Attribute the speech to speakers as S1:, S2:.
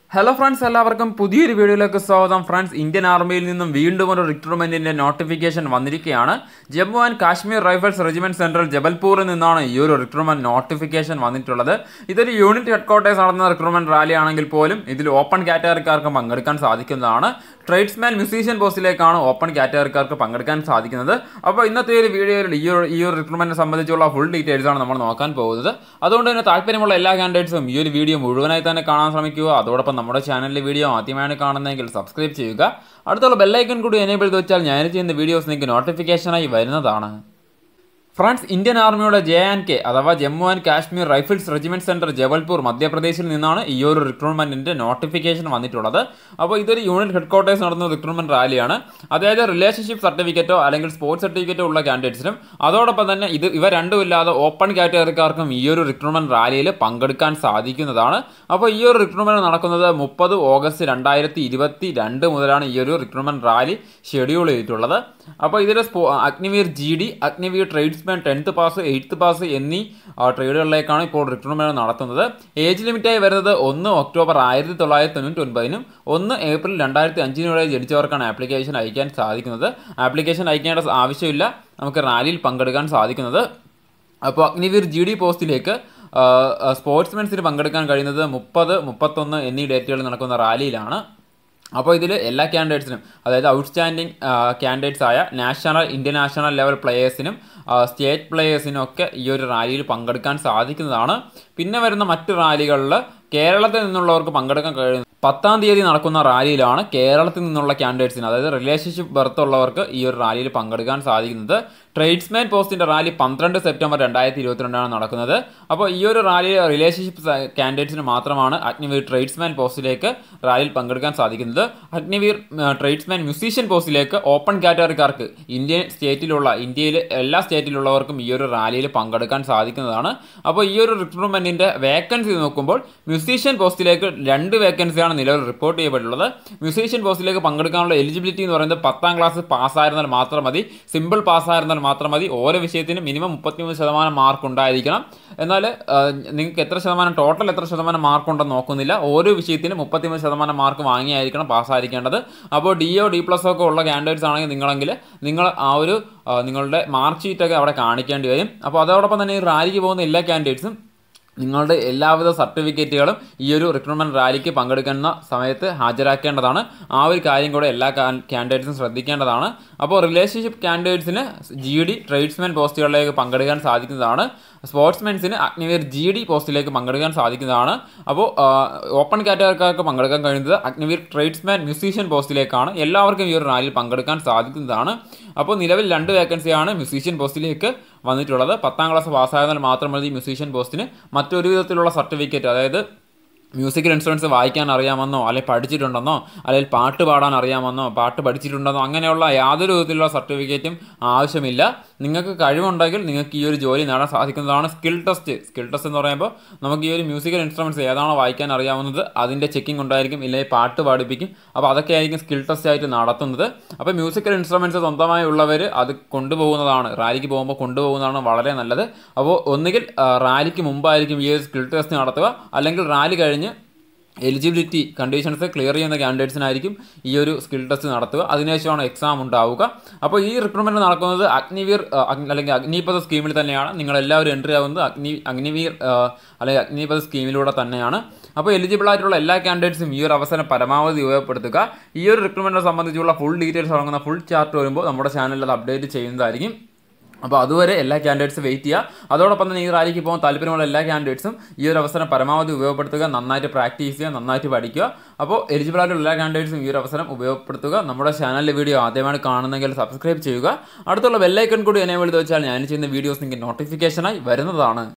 S1: hello friends എല്ലാവർക്കും പുതിയൊരു വീഡിയോയിലേക്ക് സ്വാഗതം ഫ്രണ്ട്സ് ഇന്ത്യൻ ആർമിയിൽ നിന്നും വീണ്ടും ഒരു റിക്രൂട്ട്മെന്റിന്റെ നോട്ടിഫിക്കേഷൻ വന്നിരിക്കുകയാണ് Jammu and Kashmir rifles regiment central ജബൽപൂരിൽ നിന്നാണ് ഈ ഒരു റിക്രൂട്ട്മെന്റ് നോട്ടിഫിക്കേഷൻ വന്നിട്ടുള്ളത് ഇതൊരു യൂണിറ്റ് ഹെഡ്ക്വാർട്ടേഴ്സ് നടന്ന റിക്രൂട്ട്മെന്റ് റാലി ആണെങ്കിൽ പോലും ഇതിൽ ഓപ്പൺ കാറ്റഗറിക്കാർക്ക് പങ്കെടുക്കാൻ സാധിക്കുന്നതാണ് ട്രേഡ്സ്മാൻ മ്യൂസീഷ്യൻ പോസ്റ്റിലേക്കാണ് ഓപ്പൺ കാറ്റഗറിക്കാർക്ക് പങ്കെടുക്കാൻ സാധിക്കുന്നത് അപ്പോൾ ഇന്നത്തെ ഒരു വീഡിയോയിൽ ഈ ഒരു ഈ ഒരു റിക്രൂട്ട്മെന്റിനെ സംബന്ധിച്ചുള്ള ഫുൾ ഡീറ്റെയിൽസ് ആണ് നമ്മൾ നോക്കാൻ പോകുന്നത് അതുകൊണ്ട് തന്നെ താല്പര്യമുള്ള എല്ലാ കാൻഡിഡേറ്റ്സും ഈ ഒരു വീഡിയോ മുഴുവനായി തന്നെ കാണാൻ ശ്രമിക്കുക അതോടൊപ്പം നമ്മുടെ ചാനലിലെ വീഡിയോ ആദ്യമായാണ് കാണുന്നതെങ്കിൽ സബ്സ്ക്രൈബ് ചെയ്യുക അടുത്തുള്ള ബെല്ലൈക്കൺ കൂടി എനേബിൾ ചെയ്ത് വെച്ചാൽ ഞാൻ ചെയ്യുന്ന വീഡിയോസ് നിങ്ങൾക്ക് നോട്ടിഫിക്കേഷനായി വരുന്നതാണ് ഫ്രാൻസ് ഇന്ത്യൻ ആർമിയുടെ ജെ ആൻഡ് കെ അഥവാ Jammu and Kashmir rifles regiment centre Jabalpur മധ്യപ്രദേശിൽ നിന്നാണ് ഈ ഒരു റിക്രൂട്ട്മെന്റിന്റെ നോട്ടിഫിക്കേഷൻ വന്നിട്ടുള്ളത് അപ്പോൾ ഇതൊരു യൂണിറ്റ് ഹെഡ്ക്വാർട്ടേഴ്സ് നടന്ന റിക്രൂട്ട്മെന്റ് റാലിയാണ് അതായത് റിലേഷൻഷിപ്പ് സർട്ടിഫിക്കറ്റോ അല്ലെങ്കിൽ സ്പോർട്സ് സർട്ടിഫിക്കറ്റോ ഉള്ള കാൻഡിഡേറ്റ്സിനും അതോടൊപ്പം തന്നെ ഇത് ഇവ രണ്ടും ഇല്ലാതെ ഓപ്പൺ കാറ്റഗറിക്കാർക്കും ഈ ഒരു റിക്രൂട്ട്മെന്റ് റാലിയിൽ പങ്കെടുക്കാൻ സാധിക്കുന്നതാണ് അപ്പോൾ ഈ ഒരു റിക്രൂട്ട്മെന്റ് നടക്കുന്നത് മുപ്പത് ഓഗസ്റ്റ് രണ്ടായിരത്തി ഇരുപത്തി രണ്ട് മുതലാണ് ഈ ഒരു റിക്രൂട്ട്മെന്റ് റാലി ഷെഡ്യൂൾ ചെയ്തിട്ടുള്ളത് അപ്പോൾ ഇതിൽ സ്പോ Agniveer G D Agniveer tradesman tenth pass eighth pass എന്നീ ആ, ട്രേഡുകളിലേക്കാണ് ഇപ്പോൾ റിക്രൂട്ട്മെന്റ് നടത്തുന്നത് ഏജ് ലിമിറ്റായി വരുന്നത് ഒന്ന് ഒക്ടോബർ ആയിരത്തി തൊള്ളായിരത്തി തൊണ്ണൂറ്റി ഒൻപതിനും ഒന്ന് ഏപ്രിൽ രണ്ടായിരത്തി അഞ്ചിനോടെ ജനിച്ചവർക്കാണ് ആപ്ലിക്കേഷൻ അയക്കാൻ സാധിക്കുന്നത് ആപ്ലിക്കേഷൻ അയക്കേണ്ട ആവശ്യമില്ല നമുക്ക് റാലിയിൽ പങ്കെടുക്കാൻ സാധിക്കുന്നത് അപ്പോൾ അഗ്നിവീർ ജി ഡി പോസ്റ്റിലേക്ക് സ്പോർട്സ്മെൻസിന് പങ്കെടുക്കാൻ കഴിയുന്നത് മുപ്പത് മുപ്പത്തൊന്ന് എന്നീ ഡേറ്റുകളിൽ നടക്കുന്ന റാലിയിലാണ് അപ്പോൾ ഇതിൽ എല്ലാ കാൻഡിഡേറ്റ്സിനും അതായത് ഔട്ട്സ്റ്റാൻഡിങ് കാൻഡിഡേറ്റ്സ് ആയ നാഷണൽ ഇന്റർനാഷണൽ ലെവൽ പ്ലേയേഴ്സിനും സ്റ്റേറ്റ് പ്ലേയേഴ്സിനും ഒക്കെ ഈ ഒരു റാലിയിൽ പങ്കെടുക്കാൻ സാധിക്കുന്നതാണ് പിന്നെ വരുന്ന മറ്റ് റാലികളിൽ കേരളത്തിൽ നിന്നുള്ളവർക്ക് പങ്കെടുക്കാൻ കഴിയുന്ന പത്താം തീയതി നടക്കുന്ന റാലിയിലാണ് കേരളത്തിൽ നിന്നുള്ള കാൻഡിഡേറ്റ്സിന് അതായത് റിലേഷൻഷിപ്പ് ബർത്ത് ഉള്ളവർക്ക് ഈ ഒരു റാലിയിൽ പങ്കെടുക്കാൻ സാധിക്കുന്നത് ട്രേഡ്സ്മാൻ പോസ്റ്റിന്റെ റാലി പന്ത്രണ്ട് സെപ്റ്റംബർ രണ്ടായിരത്തി ഇരുപത്തിരണ്ടാണ് നടക്കുന്നത് അപ്പോൾ ഈ ഒരു റാലിയിൽ റിലേഷൻഷിപ്പ് കാൻഡിഡേറ്റ്സിന് മാത്രമാണ് അഗ്നിവീർ ട്രേഡ്സ്മാൻ പോസ്റ്റിലേക്ക് റാലിയിൽ പങ്കെടുക്കാൻ സാധിക്കുന്നത് അഗ്നിവീർ ട്രേഡ്സ്മാൻ മ്യൂസീഷ്യൻ പോസ്റ്റിലേക്ക് ഓപ്പൺ കാറ്റഗറിക്കാർക്ക് ഇന്ത്യൻ സ്റ്റേറ്റിലുള്ള ഇന്ത്യയിലെ എല്ലാ സ്റ്റേറ്റിലുള്ളവർക്കും ഈ ഒരു റാലിയിൽ പങ്കെടുക്കാൻ സാധിക്കുന്നതാണ് അപ്പോൾ ഈ ഒരു റിക്രൂട്ട്മെന്റിന്റെ വേക്കൻസി നോക്കുമ്പോൾ മ്യൂസീഷ്യൻ പോസ്റ്റിലേക്ക് രണ്ട് വേക്കൻസിയാണ് നിലവിൽ റിപ്പോർട്ട് ചെയ്യപ്പെട്ടുള്ളത് മ്യൂസീഷ്യൻ പോസ്റ്റിലേക്ക് പങ്കെടുക്കാനുള്ള എലിജിബിലിറ്റി എന്ന് പറയുന്നത് പത്താം ക്ലാസ് പാസ്സായിരുന്നാൽ മാത്രം മതി സിമ്പിൾ പാസ്സായിരുന്നാൽ മാത്രം മതി ഓരോ വിഷയത്തിനും മിനിമം മുപ്പത്തിമൂന്ന് ശതമാനം മാർക്ക് ഉണ്ടായിരിക്കണം എന്നാൽ നിങ്ങൾക്ക് എത്ര ശതമാനം ടോട്ടൽ എത്ര ശതമാനം മാർക്ക് ഉണ്ടെന്ന് നോക്കുന്നില്ല ഓരോ വിഷയത്തിനും മുപ്പത്തിമൂന്ന് ശതമാനം മാർക്ക് വാങ്ങിയായിരിക്കണം പാസ്സായിരിക്കേണ്ടത് അപ്പോൾ ഡി ഒ ഡി പ്ലസ് ഒക്കെ ഉള്ള കാൻഡിഡേറ്റ്സ് ആണെങ്കിൽ നിങ്ങളെങ്കിൽ നിങ്ങൾ ആ ഒരു ആ, നിങ്ങളുടെ മാർക്ക് ഷീറ്റൊക്കെ അവിടെ കാണിക്കേണ്ടി വരും അപ്പോൾ അതോടൊപ്പം തന്നെ ഈ റാലിക്ക് പോകുന്ന എല്ലാ കാൻഡിഡേറ്റ്സും നിങ്ങളുടെ എല്ലാവിധ സർട്ടിഫിക്കറ്റുകളും ഈ ഒരു റിക്രൂട്ട്മെന്റ് റാലിക്ക് പങ്കെടുക്കുന്ന സമയത്ത് ഹാജരാക്കേണ്ടതാണ് ആ ഒരു കാര്യം കൂടെ എല്ലാ കാൻഡിഡേറ്റ്സും ശ്രദ്ധിക്കേണ്ടതാണ് അപ്പോൾ റിലേഷൻഷിപ്പ് കാൻഡിഡേറ്റ്സിന് ജി ഡി ട്രേഡ്സ്മാൻ പോസ്റ്റുകളിലേക്ക് പങ്കെടുക്കാൻ സാധിക്കുന്നതാണ് സ്പോർട്സ്മെൻസിന് അഗ്നിവീർ ജി ഡി പോസ്റ്റിലേക്ക് പങ്കെടുക്കാൻ സാധിക്കുന്നതാണ് അപ്പോൾ ഓപ്പൺ കാറ്റഗറിക്കാർക്ക് പങ്കെടുക്കാൻ കഴിയുന്നത് അഗ്നിവീർ ട്രേഡ്സ്മാൻ മ്യൂസീഷ്യൻ പോസ്റ്റിലേക്കാണ് എല്ലാവർക്കും ഈ ഒരു റാലിയിൽ പങ്കെടുക്കാൻ സാധിക്കുന്നതാണ് അപ്പോൾ നിലവിൽ രണ്ട് വേക്കൻസിയാണ് മ്യൂസീഷ്യൻ പോസ്റ്റിലേക്ക് വന്നിട്ടുള്ളത് പത്താം ക്ലാസ് പാസ്സായതിനാൽ മാത്രം മതി മ്യൂസീഷ്യൻ പോസ്റ്റിന് മറ്റൊരു വിധത്തിലുള്ള സർട്ടിഫിക്കറ്റ് അതായത് മ്യൂസിക്കൽ ഇൻസ്ട്രുമെൻറ്റ്സ് വായിക്കാൻ അറിയാമെന്നോ അല്ലെങ്കിൽ പഠിച്ചിട്ടുണ്ടെന്നോ അല്ലെങ്കിൽ പാട്ട് പാടാൻ അറിയാമെന്നോ പാട്ട് പഠിച്ചിട്ടുണ്ടെന്നോ അങ്ങനെയുള്ള യാതൊരു വിധത്തിലുള്ള സർട്ടിഫിക്കറ്റും ആവശ്യമില്ല നിങ്ങൾക്ക് കഴിവുണ്ടെങ്കിൽ നിങ്ങൾക്ക് ഈ ഒരു ജോലി നേടാൻ സാധിക്കുന്നതാണ് സ്കിൽ ടെസ്റ്റ് സ്കിൽ ടെസ്റ്റ് എന്ന് പറയുമ്പോൾ നമുക്ക് ഈ ഒരു മ്യൂസിക്കൽ ഇൻസ്ട്രുമെൻറ്റ്സ് ഏതാണോ വായിക്കാൻ അറിയാവുന്നത് അതിൻ്റെ ചെക്കിംഗ് ഉണ്ടായിരിക്കും ഇല്ലെങ്കിൽ പാട്ട് പാടിപ്പിക്കും അപ്പോൾ അതൊക്കെ ആയിരിക്കും സ്കിൽ ടെസ്റ്റ് ആയിട്ട് നടത്തുന്നത് അപ്പോൾ മ്യൂസിക്കൽ ഇൻസ്ട്രുമെൻറ്റ്സ് സ്വന്തമായി ഉള്ളവർ അത് കൊണ്ടുപോകുന്നതാണ് റാലിക്ക് പോകുമ്പോൾ കൊണ്ടുപോകുന്നതാണ് വളരെ നല്ലത് അപ്പോൾ ഒന്നുകിൽ ആ, റാലിക്ക് മുമ്പായിരിക്കും ഈ ഒരു സ്കിൽ ടെസ്റ്റ് നടത്തുക അല്ലെങ്കിൽ റാലി കഴിഞ്ഞ് എലിജിബിലിറ്റി കണ്ടീഷൻസ് ക്ലിയർ ചെയ്യുന്ന കാൻഡിഡേറ്റ്സിനായിരിക്കും ഈ ഒരു സ്കിൽ ടെസ്റ്റ് നടത്തുക അതിനുശേഷമാണ് എക്സാം ഉണ്ടാവുക അപ്പോൾ ഈ റിക്രൂട്ട്മെന്റ് നടക്കുന്നത് അഗ്നിവീർ ആ, അഗ്നി- അല്ലെങ്കിൽ അഗ്നിപഥ സ്കീമിൽ തന്നെയാണ് നിങ്ങൾ എല്ലാവരും എൻട്രി ആവുന്നത് അഗ്നി അഗ്നിവീർ ആ, അല്ലെങ്കിൽ അഗ്നിപഥ സ്കീമിലൂടെ തന്നെയാണ് അപ്പോൾ എലിജിബിൾ ആയിട്ടുള്ള എല്ലാ കാൻഡിഡേറ്റ്സും ഈ ഒരു അവസരം പരമാവധി ഉപയോഗപ്പെടുത്തുക ഈ ഒരു റിക്രൂട്ട്മെന്റിനെ സംബന്ധിച്ചുള്ള ഫുൾ ഡീറ്റെയിൽസ് അടങ്ങുന്ന ഫുൾ ചാർട്ട് വരുമ്പോൾ നമ്മുടെ ചാനലിൽ അത് അപ്ഡേറ്റ് ചെയ്യുന്നതായിരിക്കും അപ്പോൾ അതുവരെ എല്ലാ കാൻഡിഡേറ്റ്സും വെയിറ്റ് ചെയ്യുക അതോടൊപ്പം തന്നെ ഈ റാലിക്ക് പോകാൻ താല്പര്യമുള്ള എല്ലാ കാൻഡിഡേറ്റ്സും ഈ ഒരു അവസരം പരമാവധി ഉപയോഗപ്പെടുത്തുക നന്നായിട്ട് പ്രാക്ടീസ് ചെയ്യുക നന്നായിട്ട് പഠിക്കുക അപ്പോൾ എലിജിബിൾ ആയിട്ടുള്ള എല്ലാ കാൻഡിഡേറ്റ്സും ഈ ഒരു അവസരം ഉപയോഗപ്പെടുത്തുക നമ്മുടെ ചാനലിലെ വീഡിയോ ആദ്യമാണ് കാണുന്നെങ്കിൽ സബ്സ്ക്രൈബ് ചെയ്യുക അടുത്തുള്ള ബെല്ലൈക്കൺ കൂടി എനേബിൾ ചെയ്ത് വെച്ചാൽ ഞാൻ ചെയ്യുന്ന വീഡിയോസ് നിങ്ങൾക്ക് നോട്ടിഫിക്കേഷനായി വരുന്നതാണ്